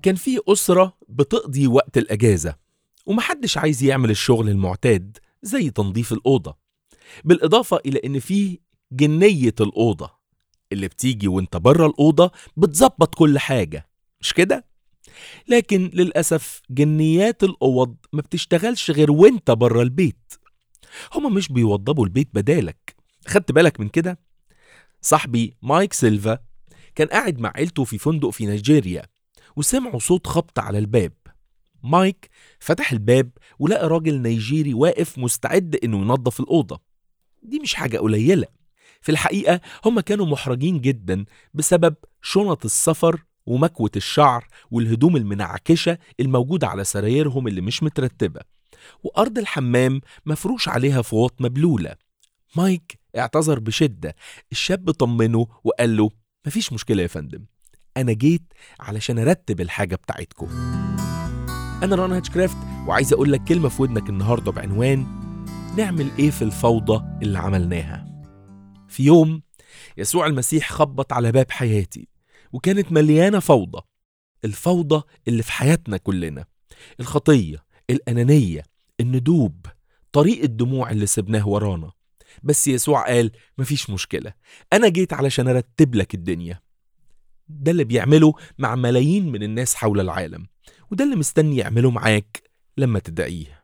كان في أسرة بتقضي وقت الأجازة ومحدش عايز يعمل الشغل المعتاد زي تنظيف الأوضة بالإضافة إلى إن في جنية الأوضة اللي بتيجي وانت بره الأوضة بتظبط كل حاجة مش كده؟ لكن للأسف جنيات الأوض ما بتشتغلش غير وانت بره البيت هما مش بيوضبوا البيت بدالك خدت بالك من كده؟ صاحبي مايك سيلفا كان قاعد مع عيلته في فندق في نيجيريا وسمعوا صوت خبط على الباب مايك فتح الباب ولقى راجل نيجيري واقف مستعد انه ينظف الأوضة دي مش حاجة قليلة في الحقيقة هم كانوا محرجين جدا بسبب شنط السفر ومكوة الشعر والهدوم المنعكشة الموجودة على سرايرهم اللي مش مترتبة وأرض الحمام مفروش عليها فوط مبلولة مايك اعتذر بشدة الشاب طمنه وقال له مفيش مشكلة يا فندم أنا جيت علشان أرتب الحاجة بتاعتكم أنا ران هاتشكرافت وعايز أقول لك كلمة في ودنك النهاردة بعنوان نعمل إيه في الفوضى اللي عملناها في يوم يسوع المسيح خبط على باب حياتي وكانت مليانة فوضى الفوضى اللي في حياتنا كلنا الخطية الأنانية الندوب طريق الدموع اللي سبناه ورانا بس يسوع قال مفيش مشكلة أنا جيت علشان أرتب لك الدنيا ده اللي بيعمله مع ملايين من الناس حول العالم وده اللي مستني يعمله معاك لما تدعيه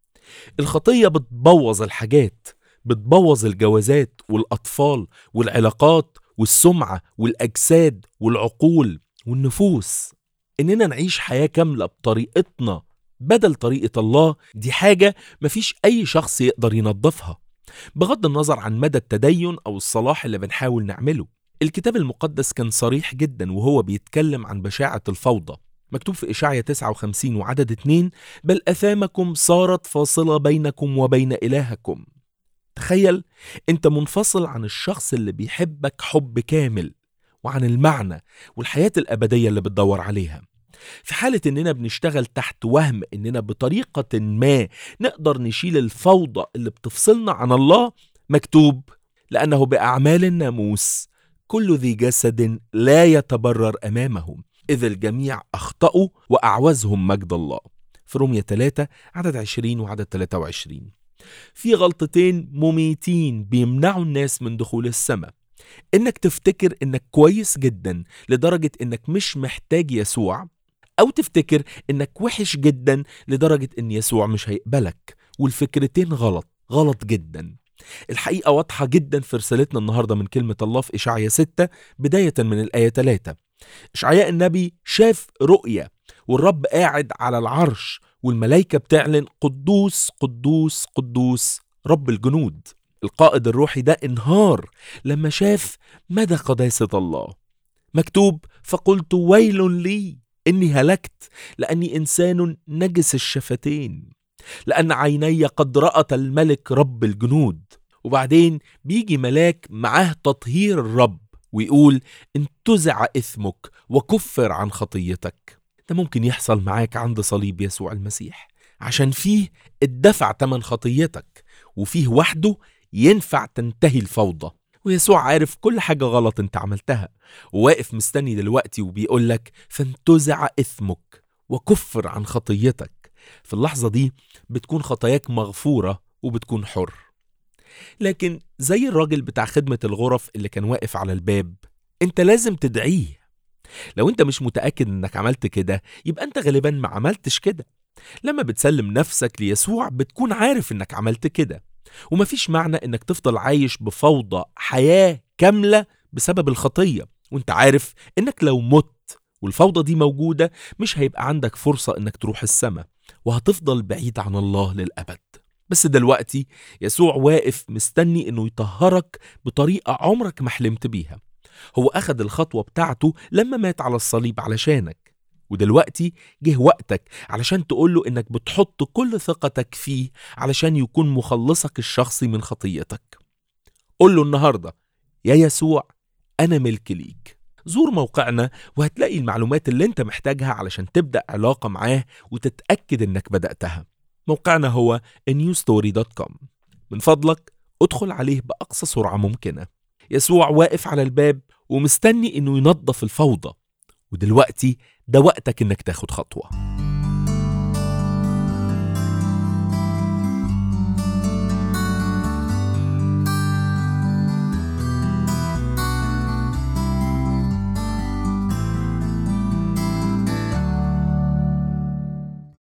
الخطية بتبوظ الحاجات بتبوظ الجوازات والأطفال والعلاقات والسمعة والأجساد والعقول والنفوس إننا نعيش حياة كاملة بطريقتنا بدل طريقة الله دي حاجة مفيش أي شخص يقدر ينظفها بغض النظر عن مدى التدين أو الصلاح اللي بنحاول نعمله الكتاب المقدس كان صريح جدا وهو بيتكلم عن بشاعة الفوضى مكتوب في إشعيا 59 وعدد 2 بل أثامكم صارت فاصلة بينكم وبين إلهكم تخيل انت منفصل عن الشخص اللي بيحبك حب كامل وعن المعنى والحياة الأبدية اللي بتدور عليها في حالة إننا بنشتغل تحت وهم إننا بطريقة ما نقدر نشيل الفوضى اللي بتفصلنا عن الله مكتوب لأنه بأعمال الناموس كل ذي جسد لا يتبرر أمامه إذ الجميع أخطأوا وأعوزهم مجد الله في رومية 3 عدد 20 وعدد 23 في غلطتين مميتين بيمنعوا الناس من دخول السماء انك تفتكر انك كويس جدا لدرجة انك مش محتاج يسوع او تفتكر انك وحش جدا لدرجة ان يسوع مش هيقبلك والفكرتين غلط غلط جدا الحقيقة واضحة جدا في رسالتنا النهاردة من كلمة الله في إشعيا 6 بداية من الآية 3 إشعياء النبي شاف رؤية والرب قاعد على العرش والملائكة بتعلن قدوس قدوس قدوس رب الجنود القائد الروحي ده انهار لما شاف مدى قداسة الله مكتوب فقلت ويل لي إني هلكت لأني إنسان نجس الشفتين لأن عيني قد رأت الملك رب الجنود وبعدين بيجي ملاك معاه تطهير الرب ويقول انتزع إثمك وكفر عن خطيتك ده ممكن يحصل معاك عند صليب يسوع المسيح عشان فيه اتدفع تمن خطيتك وفيه وحده ينفع تنتهي الفوضى ويسوع عارف كل حاجة غلط انت عملتها وواقف مستني دلوقتي وبيقول لك فانتزع إثمك وكفر عن خطيتك في اللحظة دي بتكون خطاياك مغفورة وبتكون حر لكن زي الراجل بتاع خدمة الغرف اللي كان واقف على الباب انت لازم تدعيه لو انت مش متأكد انك عملت كده يبقى انت غالبا ما عملتش كده لما بتسلم نفسك ليسوع بتكون عارف انك عملت كده ومفيش معنى انك تفضل عايش بفوضى حياة كاملة بسبب الخطية وانت عارف انك لو مت والفوضى دي موجودة مش هيبقى عندك فرصة انك تروح السماء وهتفضل بعيد عن الله للأبد بس دلوقتي يسوع واقف مستني انه يطهرك بطريقة عمرك ما حلمت بيها هو أخد الخطوة بتاعته لما مات على الصليب علشانك ودلوقتي جه وقتك علشان تقوله إنك بتحط كل ثقتك فيه علشان يكون مخلصك الشخصي من خطيتك قول له النهاردة يا يسوع أنا ملك ليك زور موقعنا وهتلاقي المعلومات اللي انت محتاجها علشان تبدأ علاقة معاه وتتأكد انك بدأتها موقعنا هو newstory.com من فضلك ادخل عليه بأقصى سرعة ممكنة يسوع واقف على الباب ومستني انه ينظف الفوضى ودلوقتي ده وقتك إنك تاخد خطوة